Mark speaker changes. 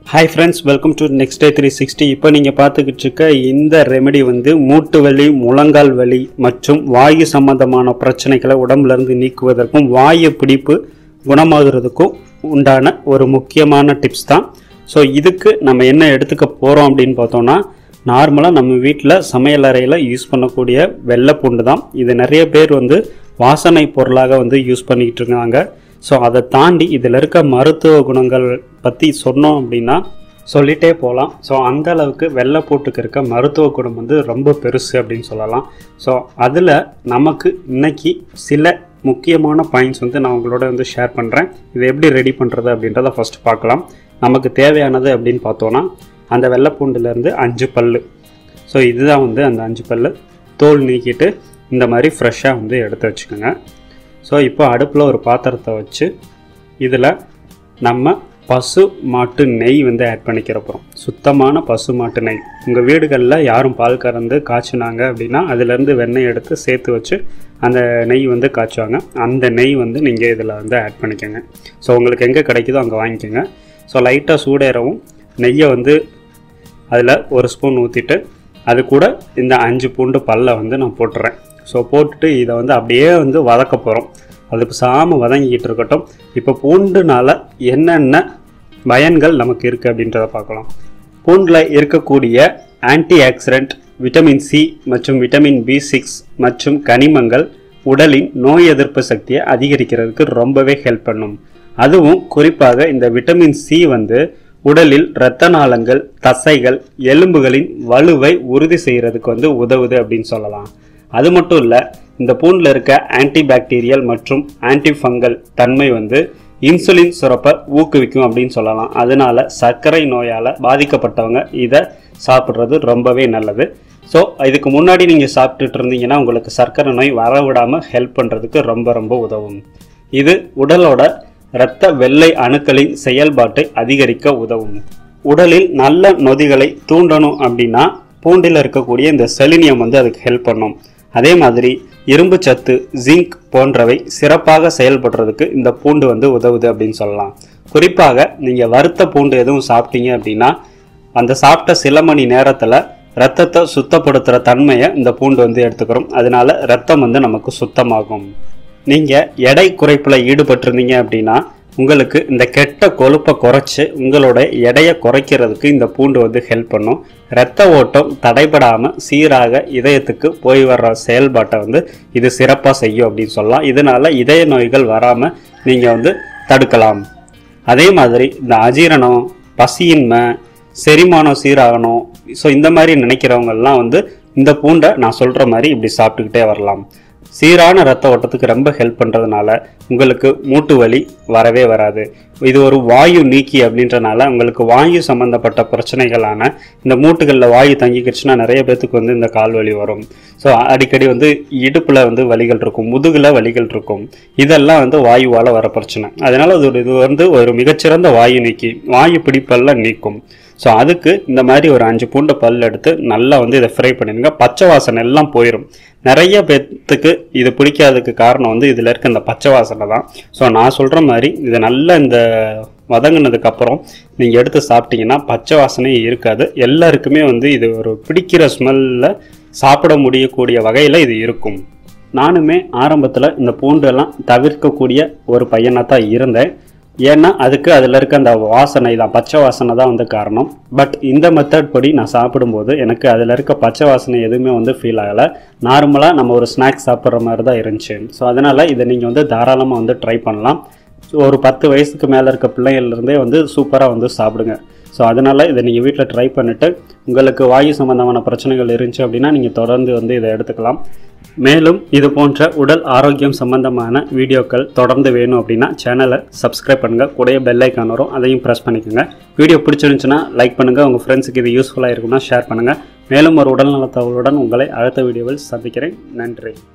Speaker 1: hi friends welcome to next day three sixty இப்போ நீங்கள் பார்த்துக்கிட்டு இருக்க இந்த ரெமெடி வந்து மூட்டு வலி முழங்கால் வலி மற்றும் வாயு சம்பந்தமான பிரச்சனைகளை உடம்புல இருந்து நீக்குவதற்கும் வாயு பிடிப்பு குணமாகிறதுக்கும் உண்டான ஒரு முக்கியமான டிப்ஸ் தான் ஸோ இதுக்கு நம்ம என்ன எடுத்துக்க போகிறோம் அப்படின்னு பார்த்தோம்னா நார்மலாக நம்ம வீட்டில் சமையல் அறையில் யூஸ் பண்ணக்கூடிய வெள்ளை பூண்டு தான் இது நிறைய பேர் வந்து வாசனை பொருளாக வந்து யூஸ் பண்ணிக்கிட்டு இருக்காங்க ஸோ அதை தாண்டி இதில் இருக்க மருத்துவ குணங்கள் பற்றி சொன்னோம் அப்படின்னா சொல்லிட்டே போகலாம் ஸோ அந்த அளவுக்கு வெள்ளைப்பூட்டுக்கு இருக்க மருத்துவ குணம் வந்து ரொம்ப பெருசு அப்படின்னு சொல்லலாம் ஸோ அதில் நமக்கு இன்னைக்கு சில முக்கியமான பாயிண்ட்ஸ் வந்து நான் உங்களோட வந்து ஷேர் பண்ணுறேன் இதை எப்படி ரெடி பண்ணுறது அப்படின்றத ஃபஸ்ட் பார்க்கலாம் நமக்கு தேவையானது அப்படின்னு பார்த்தோன்னா அந்த வெள்ளைப்பூண்டுலேருந்து அஞ்சு பல்லு ஸோ இதுதான் வந்து அந்த அஞ்சு பல்லு தோல் நீக்கிட்டு இந்த மாதிரி ஃப்ரெஷ்ஷாக வந்து எடுத்து வச்சுக்கோங்க ஸோ இப்போ அடுப்பில் ஒரு பாத்திரத்தை வச்சு இதில் நம்ம பசு மாட்டு நெய் வந்து ஆட் பண்ணிக்கிற போகிறோம் சுத்தமான பசு மாட்டு நெய் உங்கள் வீடுகளில் யாரும் பால் கறந்து காய்ச்சினாங்க அப்படின்னா அதுலேருந்து வெண்ணெய் எடுத்து சேர்த்து வச்சு அந்த நெய் வந்து காய்ச்சுவாங்க அந்த நெய் வந்து நீங்கள் இதில் வந்து ஆட் பண்ணிக்கோங்க ஸோ உங்களுக்கு எங்கே கிடைக்குதோ அங்கே வாங்கிக்கோங்க ஸோ லைட்டாக சூடேறவும் நெய்யை வந்து அதில் ஒரு ஸ்பூன் ஊற்றிட்டு அது கூட இந்த அஞ்சு பூண்டு பல்லை வந்து நான் போட்டுறேன் ஸோ போட்டுட்டு இதை வந்து அப்படியே வந்து வதக்க போகிறோம் அது சாம வதங்கிக்கிட்டு இருக்கட்டும் இப்போ பூண்டுனால என்னென்ன பயன்கள் நமக்கு இருக்குது அப்படின்றத பார்க்கலாம் பூண்டில் இருக்கக்கூடிய ஆன்டி ஆக்சிடென்ட் விட்டமின் சி மற்றும் விட்டமின் பி சிக்ஸ் மற்றும் கனிமங்கள் உடலின் நோய் எதிர்ப்பு சக்தியை அதிகரிக்கிறதுக்கு ரொம்பவே ஹெல்ப் பண்ணும் அதுவும் குறிப்பாக இந்த விட்டமின் சி வந்து உடலில் இரத்த நாளங்கள் தசைகள் எலும்புகளின் வலுவை உறுதி செய்கிறதுக்கு வந்து உதவுது அப்படின்னு சொல்லலாம் அது மட்டும் இல்லை இந்த பூண்டில் இருக்க ஆன்டி பாக்டீரியல் மற்றும் ஆன்டி ஃபங்கல் தன்மை வந்து இன்சுலின் சுரப்பை ஊக்குவிக்கும் அப்படின்னு சொல்லலாம் அதனால சர்க்கரை நோயால் பாதிக்கப்பட்டவங்க இதை சாப்பிட்றது ரொம்பவே நல்லது ஸோ இதுக்கு முன்னாடி நீங்கள் சாப்பிட்டுட்டு இருந்தீங்கன்னா உங்களுக்கு சர்க்கரை நோய் வரவிடாமல் ஹெல்ப் பண்ணுறதுக்கு ரொம்ப ரொம்ப உதவும் இது உடலோட இரத்த வெள்ளை அணுக்களின் செயல்பாட்டை அதிகரிக்க உதவும் உடலில் நல்ல நொதிகளை தூண்டணும் அப்படின்னா பூண்டில் இருக்கக்கூடிய இந்த செலினியம் வந்து அதுக்கு ஹெல்ப் பண்ணும் அதே மாதிரி இரும்பு சத்து ஜிங்க் போன்றவை சிறப்பாக செயல்படுறதுக்கு இந்த பூண்டு வந்து உதவுது அப்படின்னு சொல்லலாம் குறிப்பாக நீங்கள் வறுத்த பூண்டு எதுவும் சாப்பிட்டீங்க அப்படின்னா அந்த சாப்பிட்ட சில மணி நேரத்தில் ரத்தத்தை சுத்தப்படுத்துகிற தன்மையை இந்த பூண்டு வந்து எடுத்துக்கிறோம் அதனால ரத்தம் வந்து நமக்கு சுத்தமாகும் நீங்கள் எடை குறைப்பில் ஈடுபட்டிருந்தீங்க அப்படின்னா உங்களுக்கு இந்த கெட்ட கொழுப்பை குறைச்சி உங்களோட எடையை குறைக்கிறதுக்கு இந்த பூண்டு வந்து ஹெல்ப் பண்ணும் இரத்த ஓட்டம் தடைபடாமல் சீராக இதயத்துக்கு போய் வர்ற செயல்பாட்டை வந்து இது சிறப்பாக செய்யும் அப்படின்னு சொல்லலாம் இதனால இதய நோய்கள் வராமல் நீங்கள் வந்து தடுக்கலாம் அதே மாதிரி இந்த அஜீரணம் பசியின்மை செரிமானம் சீராகணும் ஸோ இந்த மாதிரி நினைக்கிறவங்கெல்லாம் வந்து இந்த பூண்டை நான் சொல்கிற மாதிரி இப்படி சாப்பிட்டுக்கிட்டே வரலாம் சீரான ரத்த ஓட்டத்துக்கு ரொம்ப ஹெல்ப் பண்ணுறதுனால உங்களுக்கு மூட்டு வலி வரவே வராது இது ஒரு வாயு நீக்கி அப்படின்றனால உங்களுக்கு வாயு சம்மந்தப்பட்ட பிரச்சனைகளான இந்த மூட்டுகளில் வாயு தங்கிக்கிடுச்சுன்னா நிறைய பேத்துக்கு வந்து இந்த கால் வலி வரும் ஸோ அடிக்கடி வந்து இடுப்பில் வந்து வலிகள் இருக்கும் முதுகில் வலிகள் இருக்கும் இதெல்லாம் வந்து வாயுவால் வர பிரச்சனை அதனால் அது ஒரு- இது வந்து ஒரு மிகச்சிறந்த வாயு நீக்கி வாயு பிடிப்பெல்லாம் நீக்கும் ஸோ அதுக்கு இந்த மாதிரி ஒரு அஞ்சு பூண்டு பல் எடுத்து நல்லா வந்து இதை ஃப்ரை பண்ணிடுங்க பச்சை வாசனை எல்லாம் போயிடும் நிறைய பேத்துக்கு இது பிடிக்காததுக்கு காரணம் வந்து இதில் இருக்க இந்த பச்சை வாசனை தான் ஸோ நான் சொல்கிற மாதிரி இதை நல்லா இந்த வதங்கினதுக்கு அப்புறம் நீங்கள் எடுத்து சாப்பிட்டீங்கன்னா பச்சை வாசனையே இருக்காது எல்லாருக்குமே வந்து இது ஒரு பிடிக்கிற ஸ்மெல்லில் சாப்பிட முடியக்கூடிய வகையில் இது இருக்கும் நானுமே ஆரம்பத்தில் இந்த பூண்டெல்லாம் தவிர்க்கக்கூடிய ஒரு பையனாக தான் இருந்தேன் ஏன்னா அதுக்கு அதில் இருக்க அந்த வாசனை தான் பச்சை வாசனை தான் வந்து காரணம் பட் இந்த மெத்தட் படி நான் சாப்பிடும்போது எனக்கு அதில் இருக்க பச்சை வாசனை எதுவுமே வந்து ஃபீல் ஆகலை நார்மலாக நம்ம ஒரு ஸ்நாக்ஸ் சாப்பிட்ற மாதிரி தான் இருந்துச்சு ஸோ அதனால் இதை நீங்கள் வந்து தாராளமாக வந்து ட்ரை பண்ணலாம் ஸோ ஒரு பத்து வயசுக்கு மேலே இருக்க பிள்ளைங்கள்லேருந்தே வந்து சூப்பராக வந்து சாப்பிடுங்க ஸோ அதனால் இதை நீங்கள் வீட்டில் ட்ரை பண்ணிவிட்டு உங்களுக்கு வாயு சம்பந்தமான பிரச்சனைகள் இருந்துச்சு அப்படின்னா நீங்கள் தொடர்ந்து வந்து இதை எடுத்துக்கலாம் மேலும் இது போன்ற உடல் ஆரோக்கியம் சம்பந்தமான வீடியோக்கள் தொடர்ந்து வேணும் அப்படின்னா சேனலை சப்ஸ்கிரைப் பண்ணுங்கள் கூடயே பெல் ஐக்கான் வரும் அதையும் ப்ரெஸ் பண்ணிக்கோங்க வீடியோ பிடிச்சிருந்துச்சுன்னா லைக் பண்ணுங்கள் உங்கள் ஃப்ரெண்ட்ஸுக்கு இது யூஸ்ஃபுல்லாக இருக்கும்னா ஷேர் பண்ணுங்கள் மேலும் ஒரு உடல்நலத்தவர்களுடன் உங்களை அடுத்த வீடியோவில் சந்திக்கிறேன் நன்றி